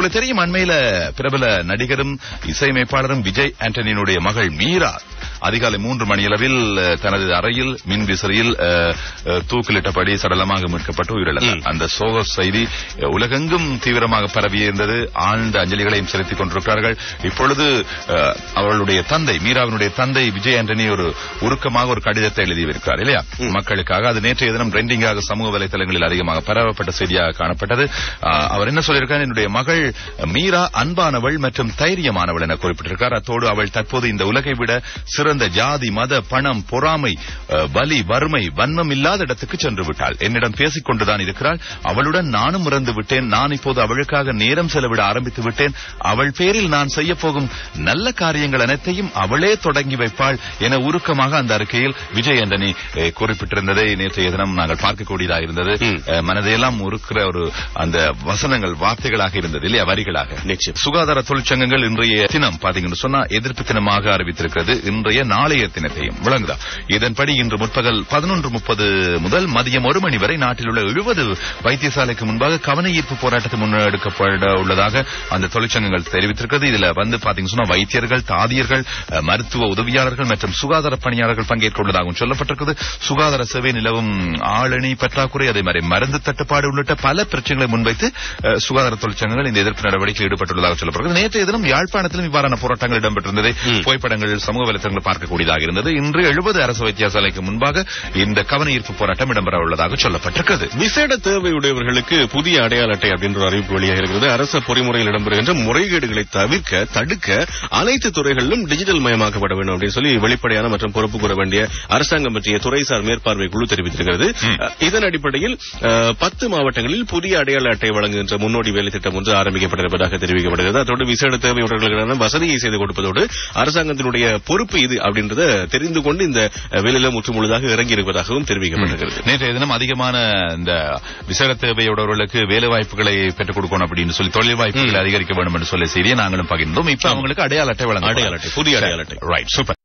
உங்களுக்கு தெரியும் அண்மையில பிரபல நடிகரும் இசையமைப்பாளரும் விஜய் ஆண்டனியினுடைய மகள் மீரா அதிகாலை மூன்று மணியளவில் அஹ், தனது அறையில் மின் விசிறியில் அஹ், அஹ், தூக்கிலிட்டபடி சடலமாக மீட்கப்பட்டு உயிரிழந்தார் அந்த சோக செய்தி அஹ், உலகெங்கும் தீவிரமாக பரவியிருந்தது ஆழ்ந்த அஞ்சலிகளையும் செலுத்திக் கொண்டிருக்கிறார்கள் இப்பொழுது அஹ், அவர்களுடைய தந்தை மீராவினுடைய தந்தை விஜய் ஆண்டனி ஒரு உருக்கமாக ஒரு கடிதத்தை எழுதியிருக்கிறார் இல்லையா மக்களுக்காக அது நேற்றைய தினம் ட்ரெண்டிங்காக சமூக வலைதளங்களில் அதிகமாக பரவப்பட்ட செய்தியாக காணப்பட்டது அஹ், அவர் என்ன சொல்லியிருக்கார் என்னுடைய மகள் மீரா அன்பானவள் மற்றும் தைரியமானவள் என குறிப்பிட்டிருக்கார் அத்தோடு அவள் தற்போது இந்த உலகை விட சிறந்த ஜாதி மத பணம் பொறாமை அஹ், வலி வறுமை வன்மம் இல்லாத இடத்துக்கு சென்று விட்டாள் என்னிடம் பேசிக் கொண்டுதான் இருக்கிறாள் அவளுடன் நானும் இறந்து விட்டேன் நான் இப்போது அவளுக்காக நேரம் செலவிட ஆரம்பித்து விட்டேன் அவள் பேரில் நான் செய்ய போகும் நல்ல காரியங்கள் அனைத்தையும் அவளே தொடங்கி வைப்பாள் என உருக்கமாக அந்த அறிக்கையில் விஜய் ஆண்டனி அஹ், குறிப்பிட்டிருந்ததை நேற்றைய தினம் நாங்கள் பார்க்கக்கூடியதாக இருந்தது அஹ், மனதையெல்லாம் உருக்கிற ஒரு அந்த வசனங்கள் வார்த்தைகளாக இருந்தது இல்லையா வரிகளாக நிச்சயம். சுகாதார தொழிற்சங்கங்கள் இன்றைய தினம் பாத்தீங்கன்னு சொன்னா எதிர்ப்பு தினமாக அறிவித்திருக்கிறது இன்றைய நாளைய தினத்தையும் விளங்குதா இதன்படி இன்று முற்பகல் பதினொன்று முப்பது முதல் மதியம் ஒரு மணி வரை நாட்டில் உள்ள எழுபது வைத்தியசாலைக்கு முன்பாக கவன ஈர்ப்பு போராட்டத்தை முன்னெடுக்கப்பட உள்ளதாக அந்த தொழிற்சங்கங்கள் தெரிவித்திருக்கிறது இதுல வந்து பாத்தீங்கன்னு சொன்னா வைத்தியர்கள் தாதியர்கள் அஹ், மருத்துவ உதவியாளர்கள் மற்றும் சுகாதார பணியாளர்கள் பங்கேற்க உள்ளதாகவும் சொல்லப்பட்டிருக்கிறது சுகாதார சேவை நிலவும் ஆளணி பற்றாக்குறை அதே மாதிரி மருந்து தட்டுப்பாடு உள்ளிட்ட பல பிரச்சனைகளை முன்வைத்து அஹ், சுகாதார தொழிற்சங்கங்கள் இந்த எதிர்ப்பு நடவடிக்கையில் ஈடுபட்டுள்ளதாக சொல்லப்படுகிறது நேற்றைய தினம் யாழ்ப்பாணத்திலும் இவ்வாறான போராட்டங்கள் இடம்பெற்றிருந்ததை புகைப்படங்கள் சமூக வலைத்தளங்கள் பார்க்கக்கூடியதாக இருந்தது இன்று எழுபது அரசு வைத்தியசாலைக்கு முன்பாக இந்த கவன ஈர்ப்பு போராட்டம் இடம்பெற உள்ளதாக சொல்லப்பட்டிருக்கிறது விசேட தேவையுடையவர்களுக்கு புதிய அடையாள அட்டை அப்படின்ற ஒரு அறிவிப்பு வெளியாக இருக்கிறது அரச பொறிமுறையில் இடம்பெறுகின்ற முறைகேடுகளை தவிர்க்க தடுக்க அனைத்து துறைகளிலும் டிஜிட்டல் மயமாக்கப்பட வேண்டும் அப்படின்னு சொல்லி வெளிப்படையான மற்றும் பொறுப்பு கூற வேண்டிய அரசாங்கம் பற்றிய துறைசார் மேற்பார்வை குழு தெரிவித்திருக்கிறது அஹ், இதன் அடிப்படையில் அஹ், பத்து மாவட்டங்களில் புதிய அடையாள அட்டை வழங்குகின்ற முன்னோடி வேலை திட்டம் ஒன்று ஆரம்பிக்கப்பட்டிருப்பதாக தெரிவிக்கப்படுகிறது அதோடு விசேட தேவையுடையவர்களுக்கான வசதியை செய்து கொடுப்பதோடு அரசாங்கத்தினுடைய பொறுப்பு இது அப்படின்றத தெரிந்து கொண்டு இந்த அஹ், வேலையில முற்றுமுழுதாக இறங்கி இருப்பதாகவும் தெரிவிக்கப்பட்டிருக்கிறது நேற்றைய தினம் அதிகமான இந்த விசேட தேவையுடையவர்களுக்கு வேலை வாய்ப்புகளை பெற்றுக் கொடுக்கணும் அப்படின்னு சொல்லி தொழில் வாய்ப்புகளை அதிகரிக்க வேண்டும் என்று சொல்லி செய்தியை நாங்களும் பகிர்ந்தோம் இப்ப அவங்களுக்கு அடையாள அட்டை வழங்க அடையாள அட்டை, புதிய அடையாள அட்டை. Right super